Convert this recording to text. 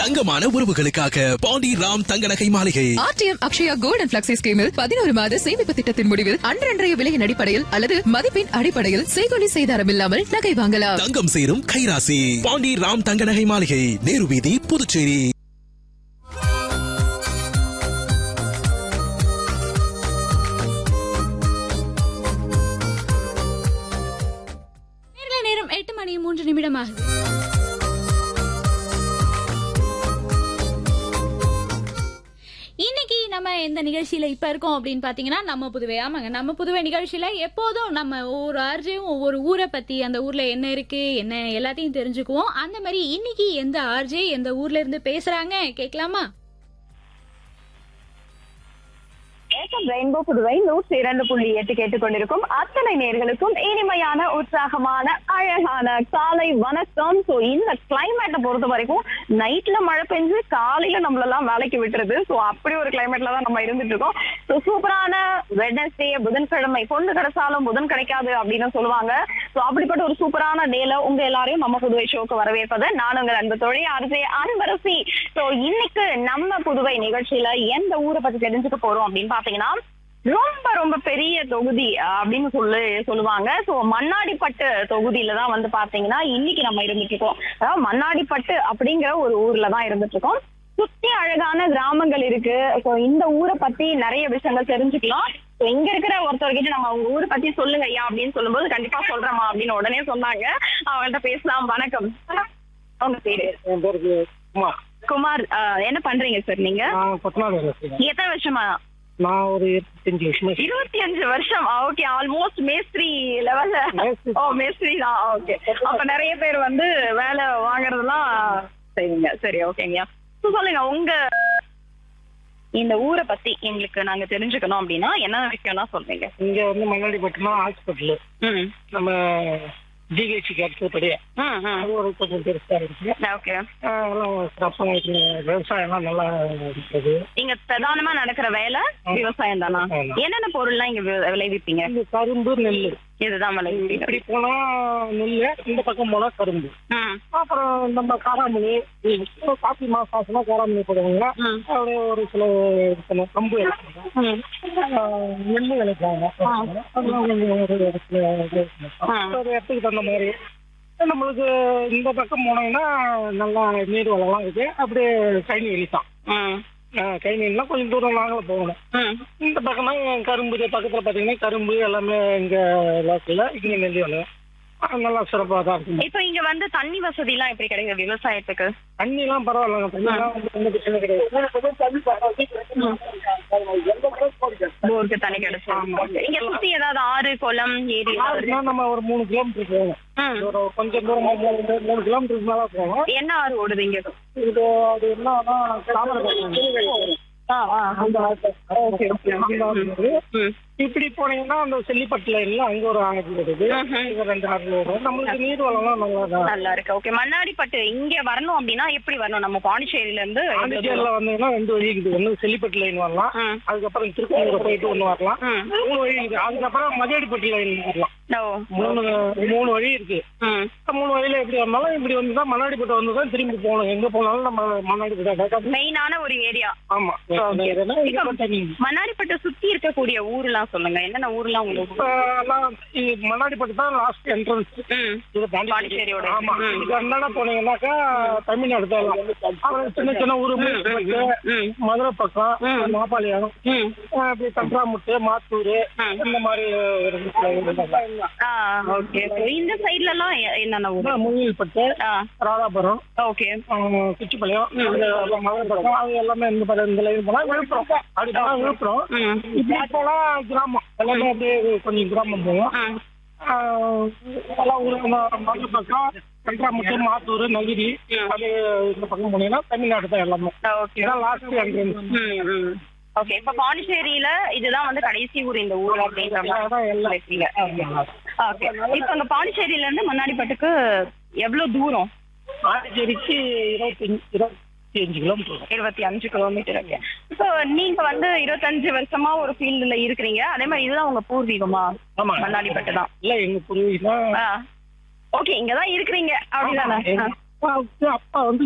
தங்கமான உறவுகளுக்காக பாண்டி ராம் தங்க நகை மாளிகை RTM Akshaya gold and flexi ஸ்கீமில் பதினோரு மாத சேமிப்பு திட்டத்தின் முடிவில் அன்றன்றைய விலையின் அடிப்படையில் அல்லது மதிப்பின் அடிப்படையில் செய்கொலி செய்தாரம் இல்லாமல் நகை வாங்கலாம் தங்கம் சேரும் கைராசி பாண்டி ராம் தங்க நகை மாளிகை நேரு வீதி புதுச்சேரி நேரில் நேரம் எட்டு மணி மூன்று நிமிடம் ஆகுது இன்னைக்கு நம்ம எந்த நிகழ்ச்சியில இப்ப இருக்கோம் அப்படின்னு பாத்தீங்கன்னா நம்ம புதுவை ஆமாங்க நம்ம புதுவை நிகழ்ச்சியில எப்போதும் நம்ம ஒவ்வொரு ஆர்ஜியும் ஒவ்வொரு ஊரை பத்தி அந்த ஊர்ல என்ன இருக்கு என்ன எல்லாத்தையும் தெரிஞ்சுக்குவோம் அந்த மாதிரி இன்னைக்கு எந்த ஆர்ஜே எந்த ஊர்ல இருந்து பேசுறாங்க கேட்கலாமா ஏக்கம் ரெயின்போ புதுவை நூற்றி இரண்டு புள்ளி எட்டு கேட்டுக்கொண்டிருக்கும் அத்தனை நேர்களுக்கும் இனிமையான உற்சாகமான அழகான காலை வணக்கம் சோ இந்த கிளைமேட்டை பொறுத்த வரைக்கும் நைட்ல மழை பெஞ்சு காலையில நம்மளெல்லாம் வேலைக்கு விட்டுருது சோ அப்படி ஒரு கிளைமேட்ல தான் நம்ம இருந்துட்டு இருக்கோம் சோ சூப்பரான வெட்னஸ்டே புதன்கிழமை பொண்ணு கிடைச்சாலும் புதன் கிடைக்காது அப்படின்னு சொல்லுவாங்க சோ அப்படிப்பட்ட ஒரு சூப்பரான டேல உங்க எல்லாரையும் நம்ம புதுவை ஷோக்கு வரவேற்பது நான் உங்கள் அன்பு தொழி ஆர்ஜே அன்பரசி சோ இன்னைக்கு நம்ம புதுவை நிகழ்ச்சியில எந்த ஊரை பத்தி தெரிஞ்சுக்க போறோம் அப்படின்னு பாத்தீங்கன்னா ரொம்ப ரொம்ப பெரிய தொகுதி அஹ், அப்படின்னு சொல்லி சொல்லுவாங்க சோ மண்ணாடிப்பட்டு தொகுதியில தான் வந்து பாத்தீங்கன்னா இன்னைக்கு நம்ம இருந்துட்டு இருக்கோம் அதாவது மண்ணாடிப்பட்டு அப்படிங்கிற ஒரு ஊர்ல தான் இருந்துட்டு இருக்கோம் சுத்தி அழகான கிராமங்கள் இருக்கு சோ இந்த ஊரை பத்தி நிறைய விஷயங்கள் தெரிஞ்சுக்கலாம் சோ இங்க இருக்கிற ஒருத்தர்கிட்ட நம்ம உங்க ஊரை பத்தி சொல்லுங்க ஐயா அப்படின்னு சொல்லும்போது கண்டிப்பா சொல்றேம்மா அப்படின்னு உடனே சொன்னாங்க அவங்கள்ட்ட பேசலாம் வணக்கம் உங்க பேரு என் பேருக்கு குமார் குமார் அஹ், என்ன பண்றீங்க சார் நீங்க நான் கொத்தனார் வேலை செய்றேன் எத்தனை வருஷமா நான் ஒரு இருபத்தஞ்சு வருஷமா செய்றேன். இருபத்தி அஞ்சு வருஷம் ஓகே ஆல்மோஸ்ட் மேஸ்திரி லெவல்ல மேஸ்திரி. ஓ மேஸ்திரி தான் ஓகே அப்ப நிறைய பேர் வந்து வேலை வாங்குறதெல்லாம் சரிங்க சரி ஓகேங்கய்யா So, சொல்லுங்க உங்க இந்த ஊரை பத்தி எங்களுக்கு நாங்க தெரிஞ்சுக்கணும் அப்படின்னா என்ன விஷயம்னா சொல்றீங்க இங்க வந்து மண்ணாடி பட்டுனா ஹாஸ்பிட்டல் ம் நம்ம ஜிஹெச்சுக்கு அடுத்தபடியே ம் ம் அது ஒரு கொஞ்சம் பெருசா இருக்கு ஓகே ஆஹ் எல்லாம் சிறப்பாக இருக்கு விவசாயம் எல்லாம் நல்லா இருக்குது இங்க பிரதானமா நடக்கிற வேலை விவசாயம் தானா ஆமா. என்னென்ன பொருள்லாம் இங்க வி- விளைவிப்பீங்க இந்த கரும்பு நெல் இதுதான் விளைவிப்பீங்க இப்படி போனா நெல் இந்த பக்கம் போனா கரும்பு ம் அப்புறம் நம்ம காராமணி காப்பி மாசம் காராமணி போடுவாங்க ம் அப்படியே ஒரு சில சில கம்பு எடுப்பாங்க. ம் ஆஹ் நெல்லு விளைப்பாங்க அதெல்லாம் கொஞ்சம் ஒரு இடத்துல இது இருக்கும். ஒரு இடத்துக்கு தகுந்த மாதிரி நம்மளுக்கு இந்த பக்கம் போனோம்னா நல்லா நீர் வளம்லாம் இருக்கு அப்படியே கைனி வெளித்தான் ம் கைனிலாம் கொஞ்சம் தூரம் நாங்களும் போகணும் ம் இந்த பக்கம்னா கரும்பு இது பக்கத்துல பாத்தீங்கன்னா கரும்பு எல்லாமே இங்க லோக்கல்ல இங்க நெல்லி வளம் ஆஹ் நல்லா சிறப்பாக தான் இருக்கும் இப்போ இங்க வந்து தண்ணி வசதி எல்லாம் எப்படி கிடைக்குது விவசாயத்துக்கு தண்ணிலாம் பரவாயில்ல தண்ணிலாம் வந்து ஒன்றும் பிரச்சனை கிடையாது போருக்கு தண்ணி கிடைச்சிடும் இங்க சுத்தி ஏதாவது ஆறு குளம் ஏரி ஏதாவது இருக்கா? ஆறுனா நம்ம ஒரு மூணு கிலோமீட்டர் போகணும் ம். ஒரு கொஞ்சம் தூரம் மூணு மூணு கிலோமீட்டருக்கு மேல போகணும் என்ன ஆறு ஓடுது இங்க இது அது என்னன்னா தாமரை அந்த ஆறு. அந்த ஆறு வருது. ம். இப்படி போனீங்கன்னா அந்த செல்லிப்பட்டுல எல்லாம் அங்க ஒரு ஆறு வருது இங்க ரெண்டு ஆறு வரும் நம்மளுக்கு நீர் வளம்லாம் நல்லா தான் நல்லா இருக்கு ஓகே மண்ணாடிப்பட்டு இங்க வரணும் அப்படின்னா எப்படி வரணும் நம்ம பாண்டிச்சேரியில இருந்து எவ்வளவு பாண்டிச்சேரியில தூரம்? வந்தீங்கன்னா ரெண்டு வழி இருக்குது ஒண்ணு செல்லிப்பட்டு லைன் வரலாம் ம். அதுக்கப்புறம் திருப்பூர் போயிட்டு ஒண்ணு வரலாம் ம். மூணு வழி இருக்குது அதுக்கப்புறம் மதியடிப்பட்டி லைன் வரலாம் ஓ மூணு மூணு வழி இருக்கு ம் மூணு வழியில எப்படி வந்தாலும் இப்படி வந்து தான் மண்ணாடிப்பட்டு வந்து தான் திரும்பி போகணும் எங்க போனாலும் நம்ம மண்ணாடிப்பட்டு மெயினான ஒரு ஏரியா ஆமா Okay. ஏன்னா இங்க இப்ப தண்ணி மண்ணாடிப்பட்டு சுத்தி இருக்கக்கூடிய ஊர்லாம் சொல்லுங்க என்னென்ன ஊர்லாம் உங்களுக்கு இப்ப எல்லாம் இது மண்ணாடிப்பட்டு தான் லாஸ்ட் என்ட்ரன்ஸ் ம் இது பாண்டிச்சேரி பாண்டிச்சேரியோட ஆமா ம். இதுக்கு அந்தாண்ட போனீங்கன்னாக்கா தமிழ்நாடு தான் எல்லாம். அப்புறம் சின்ன சின்ன ஊரு மூக்கு, ம் மதுரை பக்கம் மாப்பாளையம் ம் ஆஹ் இப்படி தன்றாமுட்டு மாத்தூர் இந்த மாதிரி ஒரு சில ஊருங்க. ஆ ஓகே இந்த சைடுல எல்லாம் எ- என்னென்ன ஊர் அப்புறம் முனியல்பட்டு ஆ ராதாபுரம் ஓகே ஆஹ் குச்சிப்பாளையம் இந்த மதுரை பக்கம் அது எல்லாமே இந்த பக்கம் இந்த லைன் போனா விழுப்புரம் அப்படி போனா விழுப்புரம் ம் இப்படி போனா கிராமம் எல்லாமே அப்படியே கொஞ்சம் கிராமம் போவோம் ம் ஆஹ் எல்லாம் ஊருக்கு மதுரை பக்கம் கன்றாமுட்டு மாத்தூர் நகிரி அது இந்த பக்கம் போனீங்கன்னா தமிழ்நாடு தான் எல்லாமே ஓகே இதான் லாஸ்ட் என்ட்ரன்ஸ் ஓகே இப்ப பாண்டிச்சேரியில இதுதான் வந்து கடைசி ஊர் இந்த ஊர் அப்படின்ற அதான் எல்லாம் மாதிரி ஓகே இப்ப அங்க பாண்டிச்சேரியில இருந்து மண்ணாடிப்பட்டுக்கு எவ்வளவு தூரம் ஆண்டிச்சேரிக்கு இருபத்தஞ்சு இருபத்தி அஞ்சு கிலோமீட்டர் வரும். இருபத்தி அஞ்சு கிலோமீட்டர் ஓகே இப்போ நீங்க வந்து இருபத்தஞ்சு வருஷமா ஒரு ஃபீல்டுல இருக்கிறீங்க அதே மாதிரி இதுதான் உங்க பூர்வீகமா ஆமா மண்ணாடிப்பட்டு தான் இல்ல எங்க பூர்வீகம் ஓகே இங்கதான் இருக்கிறீங்க அப்படிதானே ஆ. அப்பா வந்து